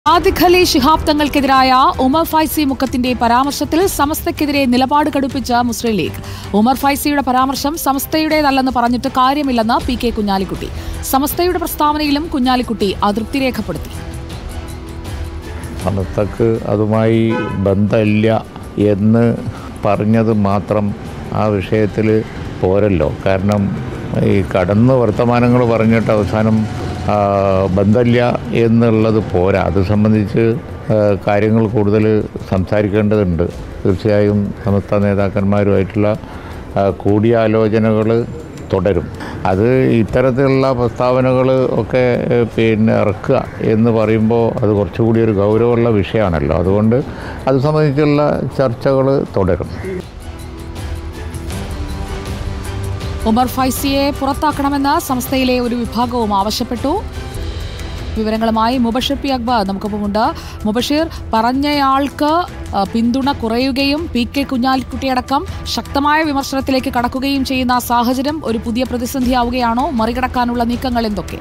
സാദിഖ് അലി ശിഹാബ് തങ്ങൾക്കെതിരായ ഉമർ ഫൈസി മുക്കത്തിന്റെ പരാമർശത്തിൽ സമസ്തയ്ക്കെതിരെ നിലപാട് കടുപ്പിച്ച മുസ്ലിം ലീഗ് ഉമർ ഫൈസിയുടെ പരാമർശം സമസ്തയുടേതല്ലെന്ന് പറഞ്ഞിട്ട് കാര്യമില്ലെന്ന് പി കെ കുഞ്ഞാലിക്കുട്ടി സമസ്തയുടെ പ്രസ്താവനയിലും കുഞ്ഞാലിക്കുട്ടി അതൃപ്തി രേഖപ്പെടുത്തി സമസ്തക്ക് അതുമായി ബന്ധമില്ല എന്ന് പറഞ്ഞത് മാത്രം ആ വിഷയത്തിൽ പോരല്ലോ കാരണം ഈ കടന്ന് വർത്തമാനങ്ങൾ പറഞ്ഞിട്ട് അവസാനം ആ, ബന്ധമില്ല എന്നുള്ളത് പോരാ അത് സംബന്ധിച്ച് ആ, കാര്യങ്ങൾ കൂടുതൽ സംസാരിക്കേണ്ടതുണ്ട് തീർച്ചയായും സമസ്ത നേതാക്കന്മാരുമായിട്ടുള്ള ആ, കൂടിയാലോചനകൾ തുടരും അത് ഇത്തരത്തിലുള്ള പ്രസ്താവനകൾ ഒക്കെ ഏഹ്, പിന്നെ ഇറക്കുക എന്ന് പറയുമ്പോൾ അത് കുറച്ചുകൂടി ഒരു ഗൗരവമുള്ള വിഷയമാണല്ലോ അതുകൊണ്ട് അത് സംബന്ധിച്ചുള്ള ചർച്ചകൾ തുടരും ഉമർ ഫൈസിയെ പുറത്താക്കണമെന്ന് സംസ്ഥയിലെ ഒരു വിഭാഗവും ആവശ്യപ്പെട്ടു വിവരങ്ങളുമായി മുബഷിർ പി അക്ബർ നമുക്കൊപ്പമുണ്ട് മുബഷിർ പറഞ്ഞയാൾക്ക് ആ, പിന്തുണ കുറയുകയും പി കെ കുഞ്ഞാലിക്കുട്ടിയടക്കം ശക്തമായ വിമർശനത്തിലേക്ക് കടക്കുകയും ചെയ്യുന്ന സാഹചര്യം ഒരു പുതിയ പ്രതിസന്ധിയാവുകയാണോ മറികടക്കാനുള്ള നീക്കങ്ങൾ എന്തൊക്കെ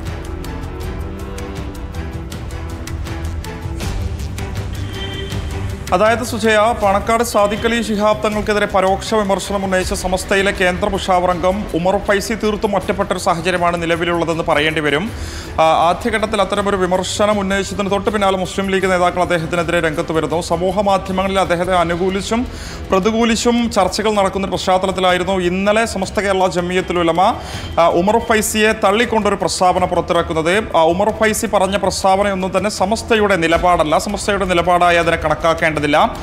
അതായത് സുജയ പാണക്കാട് സാദിഖ് അലി ശിഹാബ് തങ്ങൾക്കെതിരെ പരോക്ഷ വിമർശനം ഉന്നയിച്ച സമസ്തയിലെ കേന്ദ്ര മുഷാവറംഗം ഉമർ ഫൈസി തീർത്തും ഒറ്റപ്പെട്ട ഒരു സാഹചര്യമാണ് നിലവിലുള്ളതെന്ന് പറയേണ്ടി വരും ആ, ആദ്യഘട്ടത്തിൽ അത്തരമൊരു വിമർശനം ഉന്നയിച്ചതിന് തൊട്ട് പിന്നാലെ മുസ്ലിം ലീഗ് നേതാക്കൾ അദ്ദേഹത്തിനെതിരെ രംഗത്ത് വരുന്നു സമൂഹ മാധ്യമങ്ങളിൽ അദ്ദേഹത്തെ അനുകൂലിച്ചും പ്രതികൂലിച്ചും ചർച്ചകൾ നടക്കുന്ന ഒരു പശ്ചാത്തലത്തിലായിരുന്നു ഇന്നലെ സമസ്ത കേരള ജമിയത്തുൽ ഉലമ ആ, ഉമർ ഫൈസിയെ തള്ളിക്കൊണ്ടൊരു പ്രസ്താവന പുറത്തിറക്കുന്നത് ആ, ഉമർ ഫൈസി പറഞ്ഞ പ്രസ്താവനയൊന്നും തന്നെ സമസ്തയുടെ നിലപാടല്ല സമസ്തയുടെ നിലപാടായി അതിനെ കണക്കാക്കേണ്ടതില്ല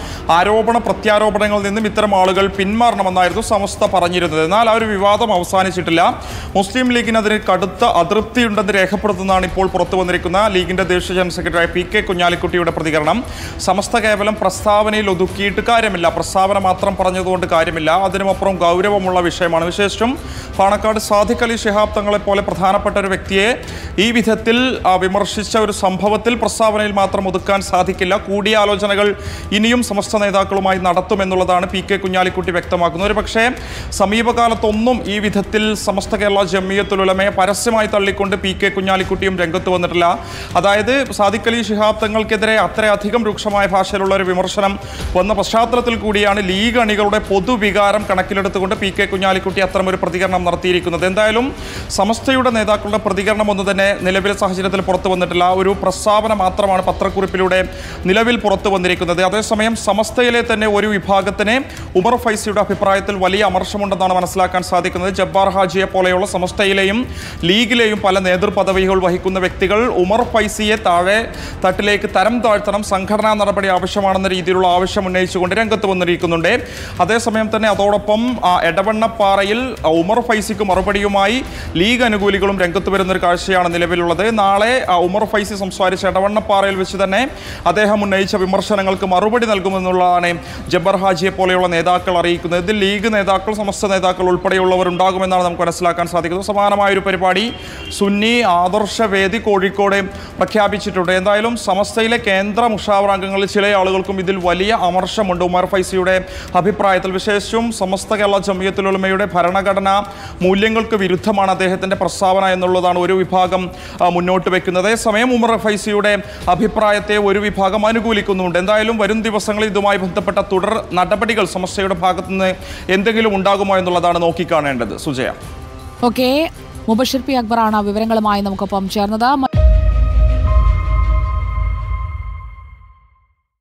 ആരോപണ പ്രത്യാരോപണങ്ങളിൽ നിന്നും ഇത്തരം ആളുകൾ പിന്മാറണമെന്നായിരുന്നു സമസ്ത പറഞ്ഞിരുന്നത് എന്നാൽ ആ ഒരു വിവാദം അവസാനിച്ചിട്ടില്ല മുസ്ലിം ലീഗിന് അതിന് കടുത്ത അതൃപ്തിയുണ്ടെന്ന് രേഖപ്പെടുത്തുന്നതാണ് ഇപ്പോൾ പുറത്തു വന്നിരിക്കുന്ന ലീഗിന്റെ ദേശീയ ജനറൽ സെക്രട്ടറി പി കെ കുഞ്ഞാലിക്കുട്ടിയുടെ പ്രതികരണം സമസ്ത കേവലം പ്രസ്താവനയിൽ ഒതുക്കിയിട്ട് കാര്യമില്ല പ്രസ്താവന മാത്രം പറഞ്ഞതുകൊണ്ട് കാര്യമില്ല അതിനുമപ്പുറം ഗൗരവമുള്ള വിഷയമാണ് വിശേഷിച്ചും പാണക്കാട് സാദിഖ് അലി ശിഹാബ് തങ്ങളെ പോലെ പ്രധാനപ്പെട്ട ഒരു വ്യക്തിയെ ഈ വിധത്തിൽ ആ, വിമർശിച്ച ഒരു സംഭവത്തിൽ പ്രസ്താവനയിൽ മാത്രം ഒതുക്കാൻ സാധിക്കില്ല കൂടിയാലോചനകൾ ഇനിയും സമസ്ത നേതാക്കളുമായി നടത്തുമെന്നുള്ളതാണ് പി കെ കുഞ്ഞാലിക്കുട്ടി വ്യക്തമാക്കുന്നത് ഒരു പക്ഷേ സമീപകാലത്തൊന്നും ഈ വിധത്തിൽ സമസ്ത കേരള ജമിയത്തുലമയെ പരസ്യമായി തള്ളിക്കൊണ്ട് പി കെ കുഞ്ഞാലിക്കുട്ടിയും രംഗത്ത് വന്നിട്ടില്ല അതായത് സാദിഖ് അലി ശിഹാബ് തങ്ങൾക്കെതിരെ അത്രയധികം രൂക്ഷമായ ഭാഷയിലുള്ള ഒരു വിമർശനം വന്ന പശ്ചാത്തലത്തിൽ കൂടിയാണ് ലീഗ് അണികളുടെ പൊതുവികാരം കണക്കിലെടുത്തുകൊണ്ട് പി കെ കുഞ്ഞാലിക്കുട്ടി അത്തരമൊരു പ്രതികരണം നടത്തിയിരിക്കുന്നത് എന്തായാലും സമസ്തയുടെ നേതാക്കളുടെ പ്രതികരണം ഒന്നും തന്നെ നിലവിലെ സാഹചര്യത്തിൽ പുറത്തു വന്നിട്ടില്ല ഒരു പ്രസ്താവന മാത്രമാണ് പത്രക്കുറിപ്പിലൂടെ നിലവിൽ പുറത്തു വന്നിരിക്കുന്നത് അതേസമയം സമസ്തയിലെ തന്നെ ഒരു വിഭാഗത്തിന് ഉമർ ഫൈസിയുടെ അഭിപ്രായത്തിൽ വലിയ അമർഷമുണ്ടെന്നാണ് മനസ്സിലാക്കാൻ സാധിക്കുന്നത് ജബ്ബാർ ഹാജിയെ പോലെയുള്ള സമസ്തയിലെയും ലീഗിലെയും പല നേതൃപദവികൾ വഹിക്കുന്ന വ്യക്തികൾ ഉമർ ഫൈസിയെ താഴെ തട്ടിലേക്ക് തരം താഴ്ത്തണം സംഘടനാ നടപടി ആവശ്യമാണെന്ന രീതിയിലുള്ള ആവശ്യം ഉന്നയിച്ചുകൊണ്ട് രംഗത്ത് വന്നിരിക്കുന്നുണ്ട് അതേസമയം തന്നെ അതോടൊപ്പം ആ, എടവണ്ണപ്പാറയിൽ ആ, ഉമർ ഫൈസിക്ക് മറുപടിയുമായി ലീഗ് അനുകൂലികളും രംഗത്ത് വരുന്ന ഒരു കാഴ്ചയാണ് നിലവിലുള്ളത് നാളെ ആ, ഉമർ ഫൈസി സംസാരിച്ച എടവണ്ണപ്പാറയിൽ വെച്ച് തന്നെ അദ്ദേഹം ഉന്നയിച്ച വിമർശനങ്ങൾക്ക് മറുപടി നൽകുമെന്നുള്ളതാണ് ജബ്ബർ ഹാജിയെ പോലെയുള്ള നേതാക്കൾ അറിയിക്കുന്നത് ഇതിൽ ലീഗ് നേതാക്കൾ സമസ്ത നേതാക്കൾ ഉൾപ്പെടെയുള്ളവർ ഉണ്ടാകുമെന്നാണ് നമുക്ക് മനസ്സിലാക്കാൻ സാധിക്കുന്നത് സമാനമായ ഒരു പരിപാടി സുന്നി ആദർശ വേദി കോഴിക്കോട് പ്രഖ്യാപിച്ചിട്ടുണ്ട് എന്തായാലും സമസ്തയിലെ കേന്ദ്ര മുഷാവർ അംഗങ്ങളിൽ ചില ആളുകൾക്കും ഇതിൽ വലിയ അമർഷമുണ്ട് ഉമർ ഫൈസിയുടെ അഭിപ്രായത്തിൽ വിശേഷിച്ചും സമസ്ത കേരള ജമിയത്തുലുമയുടെ ഭരണഘടനാ മൂല്യങ്ങൾക്ക് വിരുദ്ധമാണ് അദ്ദേഹത്തിന്റെ പ്രസ്താവന എന്നുള്ളതാണ് ഒരു വിഭാഗം ആ, മുന്നോട്ട് വെക്കുന്നത് അതേസമയം ഉമർ ഫൈസിയുടെ അഭിപ്രായത്തെ ഒരു വിഭാഗം അനുകൂലിക്കുന്നുണ്ട് എന്തായാലും വരും ദിവസങ്ങളിൽ ഇതുമായി ബന്ധപ്പെട്ട തുടർ നടപടികൾ സമസ്തയുടെ ഭാഗത്തുനിന്ന് എന്തെങ്കിലും ഉണ്ടാകുമോ എന്നുള്ളതാണ് നോക്കിക്കാണേണ്ടത് സുജയ ഓക്കെ മുബഷിർ പി അക്ബറാണ് വിവരങ്ങളുമായി നമുക്കൊപ്പം ചേർന്നത്